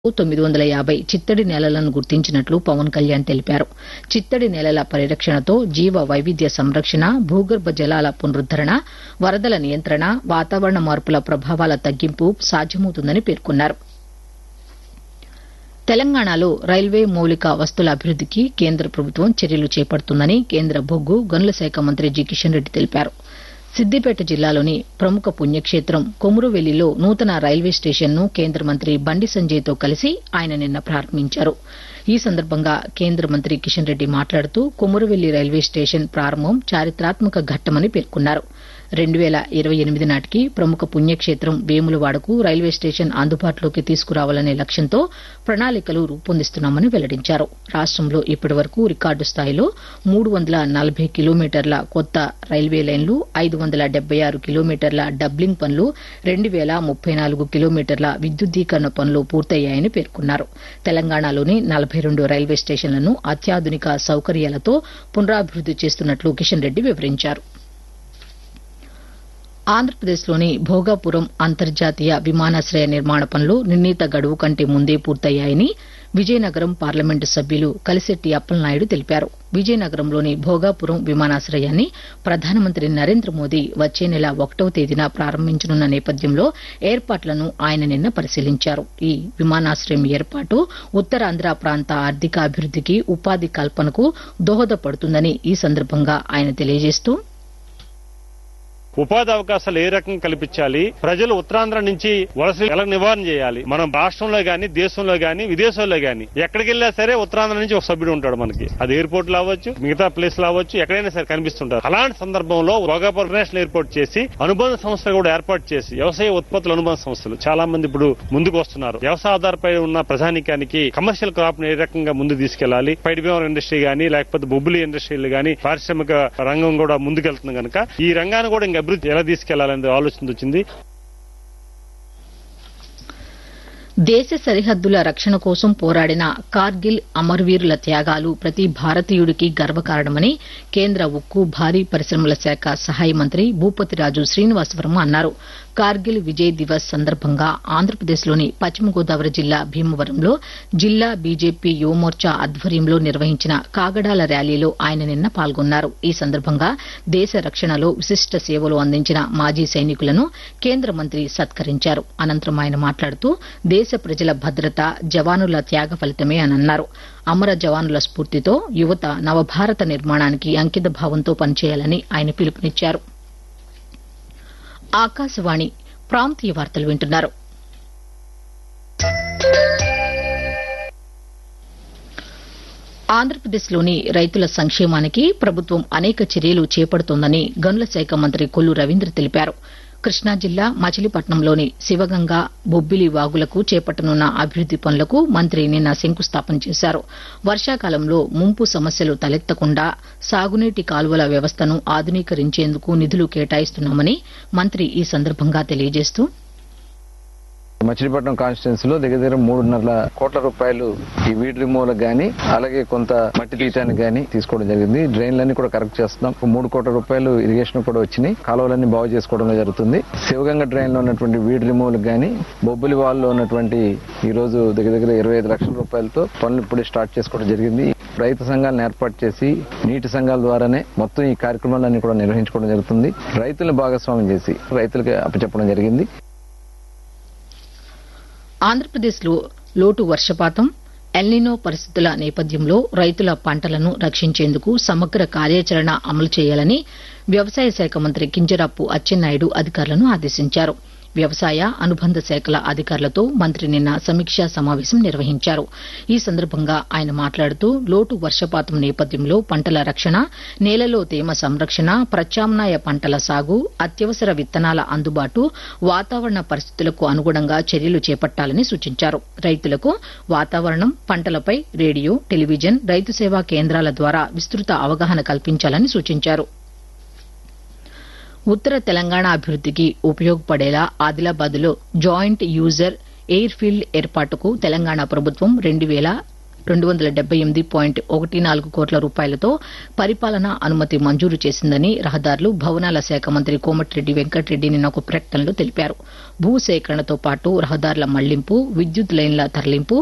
తొమ్మిది వందల యాభై చిత్తడి నేలలను గుర్తించినట్లు పవన్ కళ్యాణ్ తెలిపారు చిత్తడి నేలల పరిరక్షణతో జీవ వైవిధ్య సంరక్షణ భూగర్భ జలాల పునరుద్దరణ వరదల నియంత్రణ వాతావరణ మార్పుల ప్రభావాల తగ్గింపు సాధ్యమవుతుందని పేర్కొన్నారు తెలంగాణలో రైల్వే మౌలిక వస్తుల అభివృద్దికి కేంద్ర ప్రభుత్వం చర్యలు చేపడుతుందని కేంద్ర బొగ్గు గనుల శాఖ మంత్రి జి కిషన్ రెడ్డి తెలిపారు సిద్దిపేట జిల్లాలోని ప్రముఖ పుణ్యక్షేత్రం కొమురువెల్లిలో నూతన రైల్వే స్టేషన్ను కేంద్ర మంత్రి బండి సంజయ్తో కలిసి ఆయన నిన్న ప్రారంభించారు ఈ సందర్భంగా కేంద్ర మంత్రి కిషన్ రెడ్డి మాట్లాడుతూ కొమురువెల్లి రైల్వే స్టేషన్ ప్రారంభం చారిత్రాత్మక ఘట్టమని పేర్కొన్నారు రెండు వేల ఇరవై ఎనిమిది నాటికి ప్రముఖ పుణ్యక్షేత్రం వేములవాడకు రైల్వే స్టేషన్ అందుబాటులోకి తీసుకురావాలనే లక్ష్యంతో ప్రణాళికలు రూపొందిస్తున్నామని వెల్లడించారు రాష్టంలో ఇప్పటివరకు రికార్డు స్థాయిలో మూడు వందల నలభై కిలోమీటర్ల కొత్త రైల్వే లైన్లు ఐదు వందల డెబ్బై ఆరు కిలోమీటర్ల డబ్లింగ్ పనులు రెండు వేల ముప్పై నాలుగు కిలోమీటర్ల విద్యుద్దీకరణ పనులు పూర్తయ్యాయని పేర్కొన్నారు తెలంగాణలోని నలభై రెండు రైల్వే స్టేషన్లను అత్యాధునిక సౌకర్యాలతో పునరాభివృద్ది చేస్తున్నట్లు కిషన్ రెడ్డి వివరించారు ఆంధ్రప్రదేశ్లోని భోగాపురం అంతర్జాతీయ విమానాశ్రయ నిర్మాణ పనులు నిర్ణీత గడువు కంటే ముందే పూర్తయ్యాయని విజయనగరం పార్లమెంటు సభ్యులు కలిశెట్టి అప్పలనాయుడు తెలిపారు విజయనగరంలోని భోగాపురం విమానాశ్రయాన్ని ప్రధానమంత్రి నరేంద్ర మోదీ వచ్చే నెల ఒకటవ తేదీన ప్రారంభించనున్న నేపథ్యంలో ఏర్పాట్లను ఆయన నిన్న పరిశీలించారు ఈ విమానాశ్రయం ఏర్పాటు ఉత్తరాంధ్ర ప్రాంత ఆర్థికాభివృద్దికి ఉపాధి కల్పనకు దోహదపడుతుందని ఈ సందర్భంగా ఆయన తెలియజేస్తూ ఉపాధి అవకాశాలు ఏ రకంగా కల్పించాలి ప్రజలు ఉత్తరాంధ్ర నుంచి వలస ఎలా నివారణ చేయాలి మనం రాష్ట్రంలో గాని దేశంలో గాని విదేశాల్లో గాని ఎక్కడికి వెళ్ళినా సరే ఉత్తరాంధ్ర నుంచి ఒక సభ్యుడు ఉంటాడు మనకి అది ఎయిర్పోర్ట్ లో అవ్వచ్చు మిగతా ప్లేస్ లో అవ్వచ్చు ఎక్కడైనా సరే కనిపిస్తుంటారు అలాంటి సందర్భంలో భోగాపురం ఇంటర్నేషనల్ ఎయిర్పోర్ట్ చేసి అనుబంధ సంస్థలు కూడా ఏర్పాటు చేసి వ్యవసాయ ఉత్పత్తుల అనుబంధ సంస్థలు చాలా మంది ఇప్పుడు ముందుకు వస్తున్నారు వ్యవసాయ ఆధారపై ఉన్న ప్రజానికానికి కమర్షియల్ క్రాప్ ఏ రకంగా ముందు తీసుకెళ్లాలి పైడి బీమర్ ఇండస్ట్రీ గానీ లేకపోతే బొబ్బులి ఇండస్ట్రీలు గానీ పారిశ్రామిక రంగం కూడా ముందుకెళ్తుంది కనుక ఈ రంగాన్ని కూడా ఇంకా అభివృద్ధి ఎలా తీసుకెళ్లాలనే ఆలోచన వచ్చింది దేశ సరిహద్దుల రక్షణ కోసం పోరాడిన కార్గిల్ అమరవీరుల త్యాగాలు ప్రతి భారతీయుడికి గర్వకారణమని కేంద్ర ఉక్కు భారీ పరిశ్రమల శాఖ సహాయ మంత్రి భూపతిరాజు శ్రీనివాసవర్మ అన్నారు కార్గిల్ విజయ్ దివస్ సందర్భంగా ఆంధ్రప్రదేశ్లోని పశ్చిమ గోదావరి జిల్లా భీమవరంలో జిల్లా బీజేపీ యువమోర్చా ఆధ్వర్యంలో నిర్వహించిన కాగడాల ర్యాలీలో ఆయన నిన్న పాల్గొన్నారు ఈ సందర్భంగా దేశ రక్షణలో విశిష్ట సేవలు అందించిన మాజీ సైనికులను కేంద్ర మంత్రి సత్కరించారు అనంతరం ఆయన మాట్లాడుతూ దేశ ప్రజల భద్రత జవానుల త్యాగ ఫలితమే అని అన్నారు అమర జవానుల స్ఫూర్తితో యువత నవభారత నిర్మాణానికి అంకిత భావంతో పనిచేయాలని ఆయన పిలుపునిచ్చారు ఆకాశవాణి ప్రాంతీయ వార్తలు వింటున్నారు ఆంధ్రప్రదేశ్లోని రైతుల సంక్షేమానికి ప్రభుత్వం అనేక చర్యలు చేపడుతోందని గనుల శాఖ మంత్రి కొల్లు రవీంద్ర తెలిపారు కృష్ణా జిల్లా మచిలీపట్నంలోని శివగంగ బొబ్బిలి వాగులకు చేపట్టనున్న అభివృద్ది పనులకు మంత్రి నిన్న శంకుస్థాపన చేశారు వర్షాకాలంలో ముంపు సమస్యలు తలెత్తకుండా సాగునీటి కాలువల వ్యవస్థను ఆధునీకరించేందుకు నిధులు కేటాయిస్తున్నామని మంత్రి ఈ సందర్భంగా తెలియజేస్తూ మచిలీపట్నం కాన్స్టిట్యున్సీ లో దగ్గర దగ్గర మూడున్నర కోట్ల రూపాయలు ఈ వీడ్ రిమూవల్ గానీ అలాగే కొంత మట్టి తీయటానికి గానీ తీసుకోవడం జరిగింది డ్రైన్లన్నీ కూడా కరెక్ట్ చేస్తున్నాం మూడు కోట్ల రూపాయలు ఇరిగేషన్ కూడా వచ్చినాయి కాలువలన్నీ బాగు చేసుకోవడం జరుగుతుంది శివగంగ డ్రైన్ లో ఉన్నటువంటి వీడ్ రిమూవల్ గానీ బొబ్బిలి వాల్ లో ఉన్నటువంటి ఈ రోజు దగ్గర దగ్గర ఇరవై ఐదు లక్షల రూపాయలతో పనులు ఇప్పుడు స్టార్ట్ చేసుకోవడం జరిగింది రైతు సంఘాలను ఏర్పాటు చేసి నీటి సంఘాల ద్వారానే మొత్తం ఈ కార్యక్రమాలన్నీ కూడా నిర్వహించుకోవడం జరుగుతుంది రైతులను భాగస్వామ్యం చేసి రైతులకు అప్పచెప్పడం జరిగింది ఆంధ్రప్రదేశ్లో లోటు వర్షపాతం ఎల్నినో పరిస్థితుల నేపథ్యంలో రైతుల పంటలను రక్షించేందుకు సమగ్ర కార్యాచరణ అమలు చేయాలని వ్యవసాయ శాఖ మంత్రి కింజరాపు అచ్చెన్నాయుడు అధికారులను ఆదేశించారు వ్యవసాయ అనుబంధ శాఖల అధికారులతో మంత్రి నిన్న సమీక్షా సమావేశం నిర్వహించారు ఈ సందర్భంగా ఆయన మాట్లాడుతూ లోటు వర్షపాతం నేపథ్యంలో పంటల రక్షణ నేలలో తేమ సంరక్షణ ప్రత్యామ్నాయ పంటల సాగు అత్యవసర విత్తనాల అందుబాటు వాతావరణ పరిస్థితులకు అనుగుణంగా చర్యలు చేపట్టాలని సూచించారు రైతులకు వాతావరణం పంటలపై రేడియో టెలివిజన్ రైతు సేవా కేంద్రాల ద్వారా విస్తృత అవగాహన కల్పించాలని సూచించారు ఉత్తర తెలంగాణ అభివృద్దికి ఉపయోగపడేలా ఆదిలాబాద్లో జాయింట్ యూజర్ ఎయిర్ ఫీల్డ్ ఏర్పాటుకు తెలంగాణ ప్రభుత్వం రెండు వేల రెండు వందల డెబ్బై ఎనిమిది పాయింట్ ఒకటి నాలుగు కోట్ల రూపాయలతో పరిపాలనా అనుమతి మంజూరు చేసిందని రహదారులు భవనాల శాఖ మంత్రి కోమటిరెడ్డి వెంకటరెడ్డి నిన్న ఒక ప్రకటనలో తెలిపారు భూసేకరణతో పాటు రహదారుల మళ్లింపు విద్యుత్ లైన్ల తరలింపు